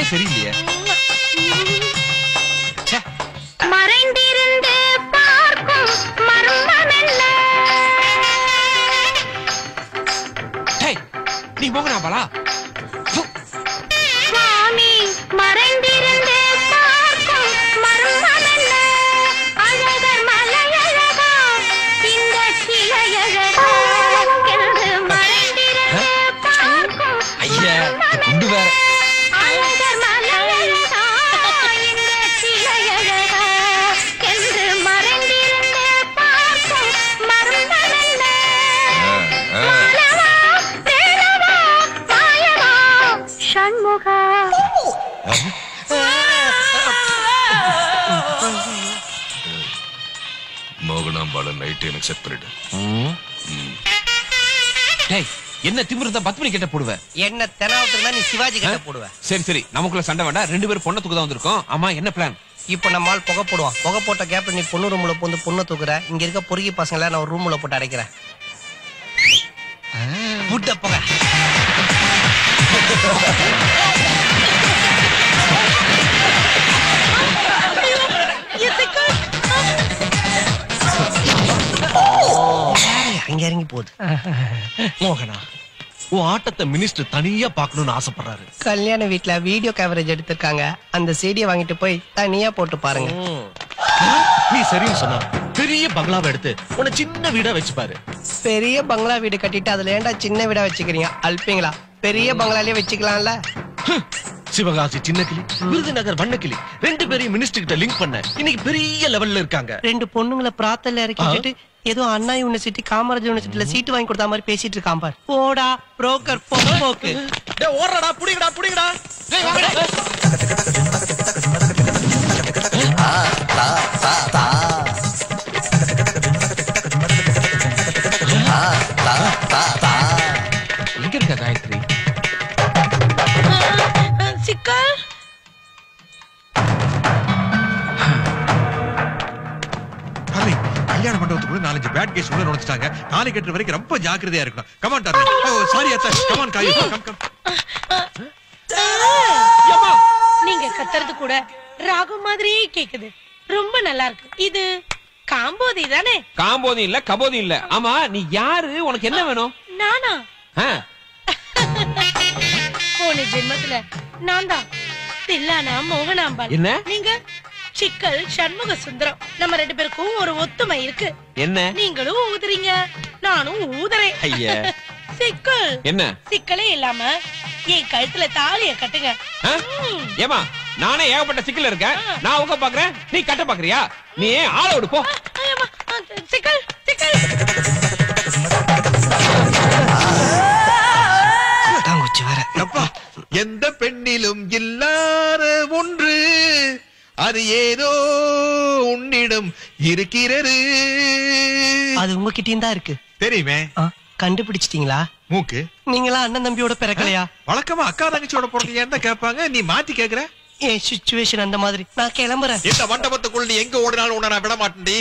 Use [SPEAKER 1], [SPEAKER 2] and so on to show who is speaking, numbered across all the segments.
[SPEAKER 1] ஒண்ணும் சரியில்லையே ச்சே.
[SPEAKER 2] மறைந்திருந்து பார்க்கும் மர்மமெல்ல
[SPEAKER 1] டேய் நீ மோகனாபாலா
[SPEAKER 2] சுவாமி மறைந்திருந்து பார்க்கும் மர்மமெல்ல அழகர் மலையழகா இந்த சிலையழகா என்று மறைந்திருந்து பார்க்கும்
[SPEAKER 1] ஐயா இந்த குண்டு வேற
[SPEAKER 2] அழகர் மலையழகா இந்த சிலையழகா என்று மறைந்திருந்து பார்க்கும் மர்மமெல்ல மாலவா, வேலவா, மாயவா, சண்முகா
[SPEAKER 3] மோகனாம்பாளன் நைட் எனக்கு செட் பண்ணிடு
[SPEAKER 1] டேய் என்ன திமிருந்தா பத்மினி கிட்ட போடுவ
[SPEAKER 4] என்ன தெனாவட்டுனா நீ சிவாஜி கிட்ட போடுவ
[SPEAKER 1] சரி சரி நமக்குள்ள சண்டை வேண்டாம் ரெண்டு பேரும் பொண்ணை தூக்க தான் வந்திருக்கோம் ஆமா என்ன பிளான்
[SPEAKER 4] இப்போ நம்ம ஆள் புகை போடுவான் புகை போட்ட கேப்ல நீ பொண்ணு ரூம்ல போந்து பொண்ணை தூக்குற இங்க இருக்க பொறுக்கி பசங்களை நான் ஒரு ரூம்ல போட்டு அடைக்கிறேன் புட்ட புகை இறங்கி இறங்கி போகுது
[SPEAKER 5] மோகனா உன் ஆட்டத்தை மினிஸ்டர் தனியா பார்க்கணும்னு ஆசைப்படுறாரு
[SPEAKER 4] கல்யாண வீட்ல வீடியோ கவரேஜ் எடுத்திருக்காங்க அந்த சீடியை வாங்கிட்டு போய் தனியா போட்டு பாருங்க
[SPEAKER 5] நீ சரின்னு சொன்ன பெரிய பங்களாவை எடுத்து உன்னை சின்ன வீடா வச்சுப்பாரு
[SPEAKER 4] பெரிய பங்களா வீடு கட்டிட்டு அதுல ஏன்டா சின்ன வீடா வச்சுக்கிறீங்க அல்பிங்களா பெரிய பங்களாலே வச்சுக்கலாம்ல
[SPEAKER 5] சிவகாசி சின்ன கிளி விருதுநகர் வண்ண கிளி ரெண்டு பேரையும் மினிஸ்டர் கிட்ட லிங்க் பண்ண இன்னைக்கு பெரிய லெவல்ல இருக்காங்க
[SPEAKER 4] ரெண்டு பொண்ணுங்களை பிராத்தல்ல இறக்கி விட்டுட்டு ஏதோ அண்ணா யூனிவர்சிட்டி காமராஜ் யூனிவர்சிட்டில சீட்டு வாங்கி கொடுத்த மாதிரி பேசிட்டு இருக்கான் பார் போடா புரோக்கர் போக்கு
[SPEAKER 5] டேய் ஓடுறடா புடிங்கடா புடிங்கடா
[SPEAKER 1] எங்க இருக்கா காயத்ரி
[SPEAKER 2] சிக்கல்
[SPEAKER 6] டார்லிங் கல்யாண மண்டபத்துக்குள்ள நாலஞ்சு பேட் கேஸ் உள்ள நுழைச்சிட்டாங்க தாலி கட்டுற வரைக்கும் ரொம்ப ஜாக்கிரதையா இருக்கணும் கமான் டார்லிங் ஓ சாரி அத்தை கமான் காயு கம் கம்
[SPEAKER 7] நீங்க கத்துறது கூட ராகம் மாதிரியே கேக்குது ரொம்ப நல்லா இருக்கு இது காம்போதி தானே
[SPEAKER 1] காம்போதி இல்ல கபோதி இல்ல ஆமா நீ யாரு உனக்கு என்ன வேணும்
[SPEAKER 7] நானா
[SPEAKER 1] ஆ,
[SPEAKER 7] போன ஜென்மத்துல நான் தான் தில்லானா மோகனாம்பாள்
[SPEAKER 1] என்ன?
[SPEAKER 7] நீங்க சிக்கல் சண்முக சுந்தரம் நம்ம ரெண்டு பேருக்கும் ஒரு ஒத்துமை இருக்கு
[SPEAKER 1] என்ன
[SPEAKER 7] நீங்களும் ஊதுறீங்க நானும் ஊதுறேன்
[SPEAKER 1] ஐயா.
[SPEAKER 7] சிக்கல்
[SPEAKER 1] என்ன
[SPEAKER 7] சிக்கலே இல்லாம என் கழுத்துல தாலிய கட்டுங்க
[SPEAKER 1] ஆ?
[SPEAKER 7] ம்.
[SPEAKER 1] ஏமா நானே ஏகப்பட்ட சிக்கல் இருக்கேன் நான் உங்க பாக்குறேன் நீ கட்ட பாக்குறியா நீ ஆள விடு போ
[SPEAKER 7] ஐயம்மா, ஆ, சிக்கல் சிக்கல்
[SPEAKER 4] தாங்குச்சி வேற
[SPEAKER 6] அப்பா எந்த பெண்ணிலும் இல்லாத ஒன்று அது ஏதோ உன்னிடம் இருக்கிறது
[SPEAKER 4] அது உங்ககிட்டயும் தான் இருக்கு
[SPEAKER 6] தெரியுமே
[SPEAKER 4] ஆ, கண்டுபிடிச்சிட்டீங்களா
[SPEAKER 6] மூக்கு
[SPEAKER 4] நீங்களா அண்ணன் தம்பியோட பிறக்கலையா
[SPEAKER 6] வழக்கமா அக்கா தங்கச்சியோட பிறந்தீங்க என்ன கேட்பாங்க நீ மாத்தி கேக்குற
[SPEAKER 4] என் சுச்சுவேஷன் அந்த மாதிரி நான் கிளம்புறேன்
[SPEAKER 6] இந்த மண்டபத்துக்குள்ள நீ எங்க ஓடினாலும் உன்னை நான் விட மாட்டேன்டி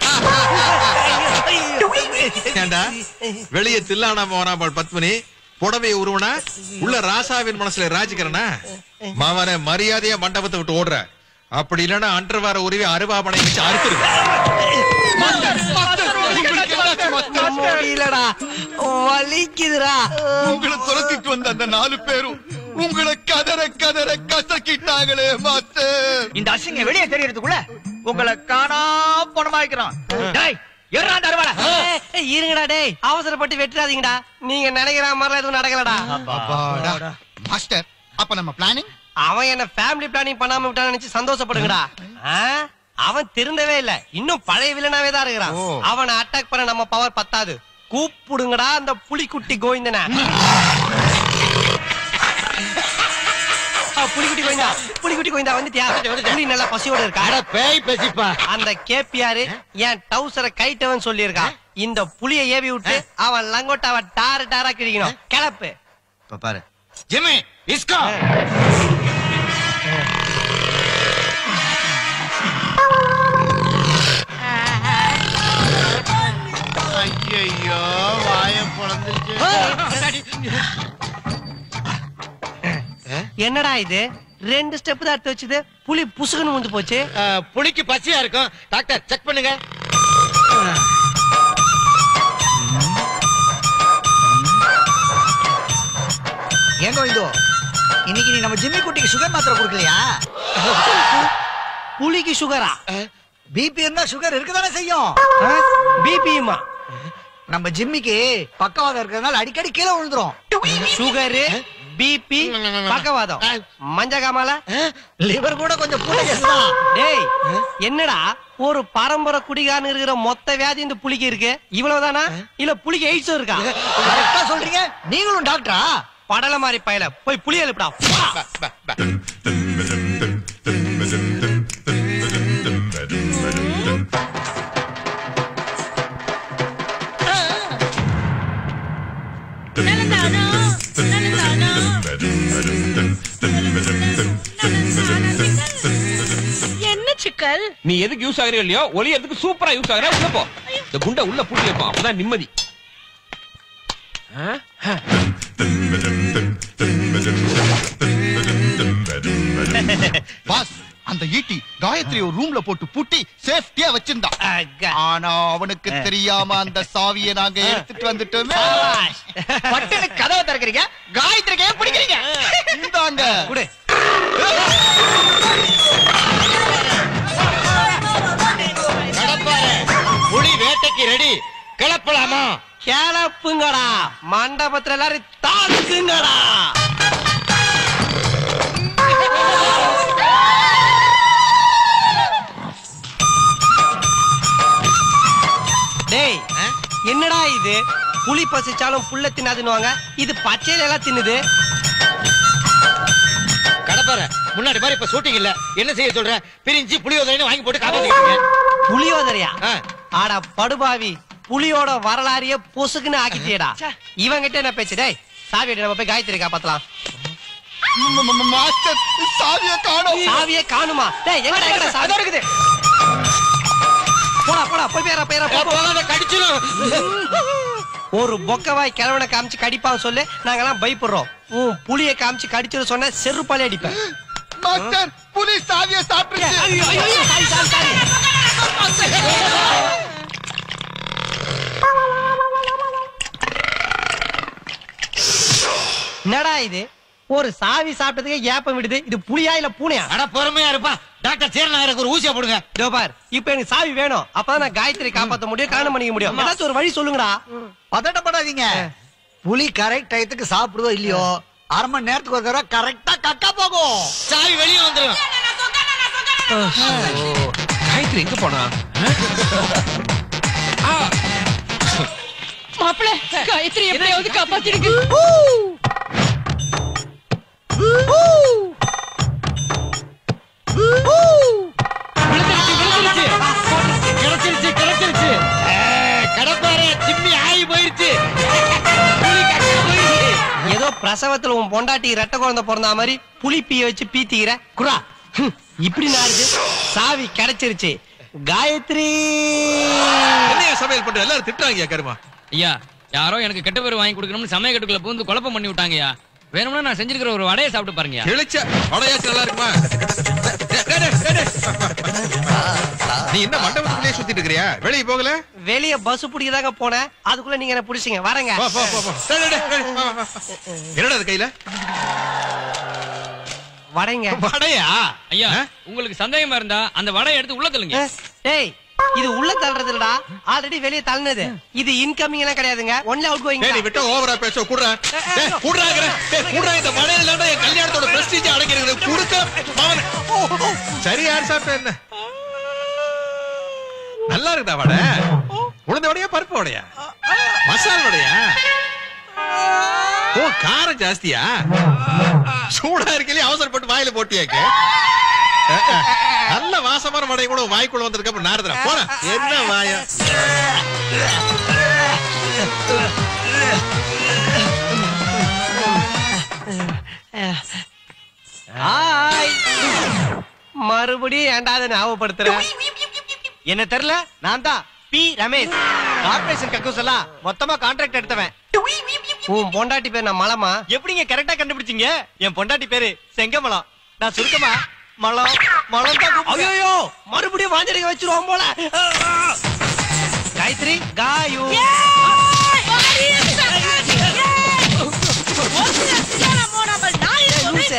[SPEAKER 6] ஏண்டா வெளியே தில்லானாம வராமல் பத்மினி புடவை உருவனா உள்ள ராசாவின் மனசுல ராஜிக்கிறனா மாவன மரியாதையா மண்டபத்தை விட்டு ஓடுற அப்படி இல்லன்னா அன்றவார உருவி அருவாபனை வச்சு அறுத்துருவேன்
[SPEAKER 4] முடியலடா வலிக்குதுடா
[SPEAKER 6] உங்களை துரத்திட்டு வந்த அந்த நாலு பேரும் உங்களை கதற கதற கசக்கிட்டாங்களே மாத்து
[SPEAKER 8] இந்த அசிங்க வெளியே தெரியறதுக்குள்ள உங்களை காணா பணமாக்கிறோம் டேய் எறா தருவாள
[SPEAKER 4] ஏய், ஏய், இருங்கடா டேய் அவசரப்பட்டு வெட்டுறாதீங்கடா நீங்க நினைக்கிற மாதிரிலாம் எதுவும் நடக்கலடா
[SPEAKER 9] மாஸ்டர் அப்ப நம்ம பிளானிங்
[SPEAKER 4] அவன் என்ன ஃபேமிலி பிளானிங் பண்ணாம விட்டான்னு நினைச்சு சந்தோஷப்படுங்கடா ஆ? அவன் திருந்தவே இல்ல இன்னும் பழைய வில்லனாவே தான் இருக்கிறான் அவனை அட்டாக் பண்ண நம்ம பவர் பத்தாது கூப்பிடுங்கடா அந்த புலிக்குட்டி கோவிந்தன புலிக்குட்டி கோவிந்தா புலிக்குட்டி கோவிந்தா வந்துட்டியா புலி நல்லா பசியோட இருக்கா
[SPEAKER 8] பேய் பேசிப்பா
[SPEAKER 4] அந்த கேப்பியாரு என் டவுசரை கைட்டவன் சொல்லியிருக்கான் இந்த புலிய ஏவி விட்டு அவன் லங்கோட்டாவை டாரு டாரா கிழிக்கணும் கிளப்பு
[SPEAKER 8] இப்ப பாரு ஜிம்மி இஸ்கா
[SPEAKER 9] ஐயோ வாய பொழந்துருச்சு
[SPEAKER 4] என்னடா இது ரெண்டு ஸ்டெப் தான் எடுத்து வச்சது புலி புசுகுன்னு வந்து போச்சு
[SPEAKER 8] புளிக்கு பசியா இருக்கும் டாக்டர் செக் பண்ணுங்க
[SPEAKER 10] ஏங்கோ இதோ இன்னைக்கு நீ நம்ம ஜிம்மி குட்டிக்கு சுகர் மாத்திரை கொடுக்கலையா
[SPEAKER 4] புலிக்கு சுகரா
[SPEAKER 10] பிபி இருந்தா சுகர் இருக்கதானே செய்யும்
[SPEAKER 4] பிபியுமா
[SPEAKER 10] நம்ம ஜிம்மிக்கு பக்கவாதம் இருக்கிறதுனால அடிக்கடி கீழே விழுந்துரும்
[SPEAKER 4] சுகரு பிபி பக்கவாதம் மஞ்ச காமால
[SPEAKER 10] லிவர் கூட கொஞ்சம் கூட கேசுதான்
[SPEAKER 4] டேய் என்னடா ஒரு பரம்பரை குடிகாரன் இருக்கிற மொத்த வியாதி இந்த புலிக்கு இருக்கு இவ்வளவுதானா இல்ல புலிக்கு எய்ட்ஸும் இருக்கா
[SPEAKER 10] கரெக்டா சொல்றீங்க நீங்களும் டாக்டரா
[SPEAKER 4] படல மாதிரி பயல போய் புலி எழுப்புடா
[SPEAKER 7] என்ன சிக்கல்
[SPEAKER 1] நீ எதுக்கு யூஸ் ஆகுறியோ இல்லையோ ஒளியறதுக்கு சூப்பரா யூஸ் ஆகுற உள்ள போ இந்த குண்டை உள்ள பூட்டி வைப்போம் அப்பதான் நிம்மதி ஆ? ஆ.
[SPEAKER 9] பாஸ் அந்த ஈட்டி காயத்ரி ஒரு ரூம்ல போட்டு பூட்டி சேஃப்டியா வச்சிருந்தான் ஆனா அவனுக்கு தெரியாம அந்த சாவியை நாங்க எடுத்துட்டு வந்துட்டோமே
[SPEAKER 8] பட்டுன்னு கதவை திறக்கிறீங்க காயத்ரிக்கு ஏன் பிடிக்கிறீங்க
[SPEAKER 9] இந்தாங்க
[SPEAKER 4] குடு
[SPEAKER 8] கடப்பாரு புலி வேட்டைக்கு ரெடி கிளப்பலாமா
[SPEAKER 4] கிளப்புங்கடா மண்டபத்துல எல்லாரும் தாக்குங்கடா டேய் என்னடா இது புலி பசிச்சாலும் புல்ல தின்னாதுன்னுவாங்க இது பச்சையில எல்லாம் தின்னுது
[SPEAKER 8] கடப்பாரு முன்னாடி மாதிரி இப்ப ஷூட்டிங் இல்ல என்ன செய்ய சொல்ற பிரிஞ்சு புளியோதரைன்னு வாங்கி போட்டு காப்பாத்திக்கிறீங்க
[SPEAKER 4] புலியோதரையா
[SPEAKER 8] ஆ.
[SPEAKER 4] ஆட படுபாவி புலியோட வரலாறையே பொசுக்குன்னு ஆக்கிட்டியடா இவங்கிட்ட என்ன பேச்சு டேய் சாவி எடு, நம்ம போய் காயத்ரி காப்பாத்தலாம்
[SPEAKER 9] ம- ம- ம- மாஸ்டர் சாவியை காணோம்
[SPEAKER 4] சாவியே காணுமா டேய் எங்கடா எங்கடா சாவி இருக்குது போடா போடா போய் பேரா பேரா போ, போ.
[SPEAKER 8] போகாத கடிச்சிடும்
[SPEAKER 4] ஒரு பொக்கவாய் கிழவனை காமிச்சு கடிப்பான் சொல்லு நாங்கெல்லாம் பயப்படுறோம் உன் புலிய காமிச்சு கடிச்சிட சொன்ன செருப்பாலே அடிப்பேன்
[SPEAKER 9] மாஸ்டர் புலி சாவியை சாப்பிட்டுருச்சு
[SPEAKER 4] ஐயோ, ஐயோ, ஐயோ, சாரி, சாரி, சாரி. என்னடா இது ஒரு சாவி சாப்பிட்டதுக்கு ஏப்பம் விடுது இது புலியா இல்ல பூனையா
[SPEAKER 8] அட பொறுமையா இருப்பா டாக்டர் சேரநாயருக்கு ஒரு ஊசியா போடுங்க
[SPEAKER 4] இதோ பார் இப்ப எனக்கு சாவி வேணும் அப்பதான் நான் காயத்ரி காப்பாத்த முடியும் காரணம் பண்ணிக்க முடியும் ஏதாச்சும் ஒரு வழி சொல்லுங்கடா
[SPEAKER 10] பதட்டப்படாதீங்க புலி கரெக்ட் டயத்துக்கு சாப்பிடுதோ இல்லையோ அரை மணி நேரத்துக்கு ஒரு தடவை கரெக்டா கக்கா போகும்
[SPEAKER 8] சாவி வெளியே வந்துடும்
[SPEAKER 1] காயத்ரி எங்க போனா ஆ? ஆ.
[SPEAKER 2] மாப்பிள காயத்ரி எப்படியாவது காப்பாத்திடுங்க
[SPEAKER 8] கிடைச்சிருச்சு கிடைச்சிருச்சு கடப்பாரு சிம்மி ஆகி போயிருச்சு புலி கக்கா போயிருச்சு
[SPEAKER 4] ஏதோ பிரசவத்துல உன் பொண்டாட்டி ரெட்டை குழந்தை பிறந்த மாதிரி புலி பீய வச்சு பீத்திக்கிற குரா ஹம், இப்படி நாருது சாவி கிடைச்சிருச்சு காயத்ரி
[SPEAKER 6] என்னையா சமையல் பண்ற எல்லாரும் திட்டுறாங்க கருமா
[SPEAKER 11] ஐயா யாரோ எனக்கு கெட்ட பேர் வாங்கி கொடுக்கணும்னு சமயக்கட்டுக்குள்ள பூந்து குழப்பம் பண்ணி விட்டாங்கய்யா வேணும்னா நான் செஞ்சிருக்கிற ஒரு வடையை சாப்பிட்டு பாருங்கய்யா
[SPEAKER 6] கிழிச்ச வடையாச்சு நல்லா இருக்குமா டேய், டேய், டேய், டேய். நீ என்ன மண்டபத்துக்குள்ளே சுத்திட்டு இருக்கிறியா வெளியே போகல
[SPEAKER 4] வெளிய பஸ் பிடிக்கதாங்க போனேன் அதுக்குள்ள நீங்க என்ன பிடிச்சிங்க வரேங்க
[SPEAKER 6] போ போ போ, போ டேய், டேய், டேய், டேய், வா, வா, வா. என்னடா அது கையில
[SPEAKER 4] வரேங்க
[SPEAKER 6] வடையா
[SPEAKER 11] ஐயா உங்களுக்கு சந்தேகமா இருந்தா அந்த வடையை எடுத்து உள்ள தள்ளுங்க
[SPEAKER 4] டேய் இது உள்ள தள்ளுறது இல்லடா ஆல்ரெடி வெளிய தள்ளுனது இது இன்கமிங் எல்லாம் கிடையாதுங்க ஒன்லி அவுட் கோயிங்
[SPEAKER 6] டேய் நீ விட்டா ஓவரா பேச குடுறா டேய் குடுறாங்கற டேய் குடுறா இந்த வடையில தான்டா என் கல்யாணத்தோட பிரஸ்டீஜ் அடங்கி இருக்குது குடுக்க மாவன சரி யார் சாப்பிட்ட என்ன நல்லா இருக்குதா வடை உளுந்த வடையா பருப்பு வடையா மசால் வடையா ஓ காரம் ஜாஸ்தியா சூடா இருக்கலையே அவசரப்பட்டு வாயில போட்டியாக்க அஹ், அஹ். நல்ல வாசமான வடை கூட வாய்க்குள்ள வந்திருக்க அப்புறம் நாரதுரா போற என்ன வாயா
[SPEAKER 4] ஹாய் மறுபடியும் ஏண்டாத ஞாபகப்படுத்துறேன்
[SPEAKER 8] என்ன தெரியல நான் தான் பி ரமேஷ் கார்பரேஷன் கக்கூஸ் எல்லாம் மொத்தமா கான்ட்ராக்ட் எடுத்தவன்
[SPEAKER 4] உன் பொண்டாட்டி பேர் நான் மலமா
[SPEAKER 8] எப்படிங்க கரெக்டா கண்டுபிடிச்சீங்க என் பொண்டாட்டி பேரு செங்கமலம்
[SPEAKER 4] நான் சுருக்கமா மலம் மலம் தான் ஐயோ மறுபடியும் வாஞ்சடிக்க வச்சிருவோம் போல காயத்ரி காயு லூசு.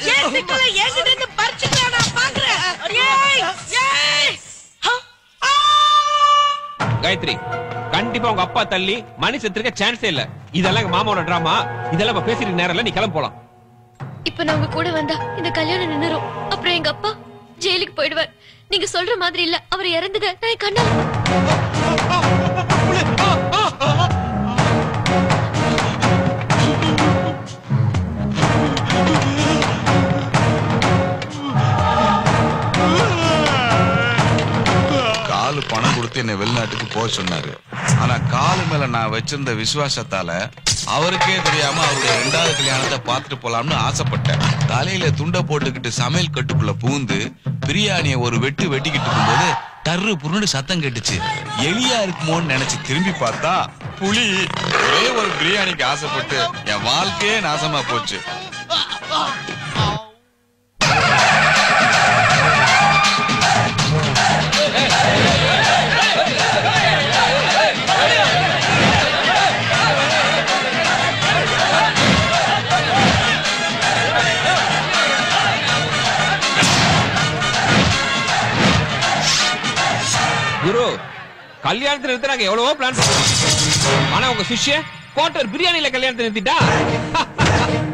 [SPEAKER 1] காயத்ரி கண்டிப்பா உங்க அப்பா தள்ளி மணி செத்துருக்க சான்ஸே இல்ல இதெல்லாம் எங்க மாமாவோட டிராமா இதெல்லாம் இப்ப பேசிட்டு நேரம் இல்ல நீ கிளம்ப போலாம்
[SPEAKER 12] இப்ப நான் உங்க கூட வந்தா இந்த கல்யாணம் நின்னுரும் அப்புறம் எங்க அப்பா ஜெயிலுக்கு போயிடுவார் நீங்க சொல்ற மாதிரி இல்ல அவர் இறந்தத நான் என் கண்ணால
[SPEAKER 13] காலு பணம் கொடுத்து என்னை வெளிநாட்டுக்கு போக சொன்னாரு ஆனா காலு மேல நான் வச்சிருந்த விசுவாசத்தால அவருக்கே தெரியாம அவருடைய ரெண்டாவது கல்யாணத்தை பார்த்துட்டு போலாம்னு ஆசைப்பட்டேன் தலையில துண்டை போட்டுக்கிட்டு சமையல் கட்டுக்குள்ள பூந்து பிரியாணியை ஒரு வெட்டு வெட்டிக்கிட்டு இருக்கும்போது டர்ரு புருண்டு சத்தம் கேட்டுச்சு எலியா இருக்குமோன்னு நினைச்சு திரும்பி பார்த்தா புலி ஒரே ஒரு பிரியாணிக்கு ஆசைப்பட்டு என் வாழ்க்கையே நாசமா போச்சு
[SPEAKER 1] குரு கல்யாணத்தை நிறுத்த நாங்க எவ்வளவோ பிளான் பண்ணுவோம் ஆனா உங்க சிஷ்ய கோட்டர் பிரியாணில கல்யாணத்தை நிறுத்திட்டா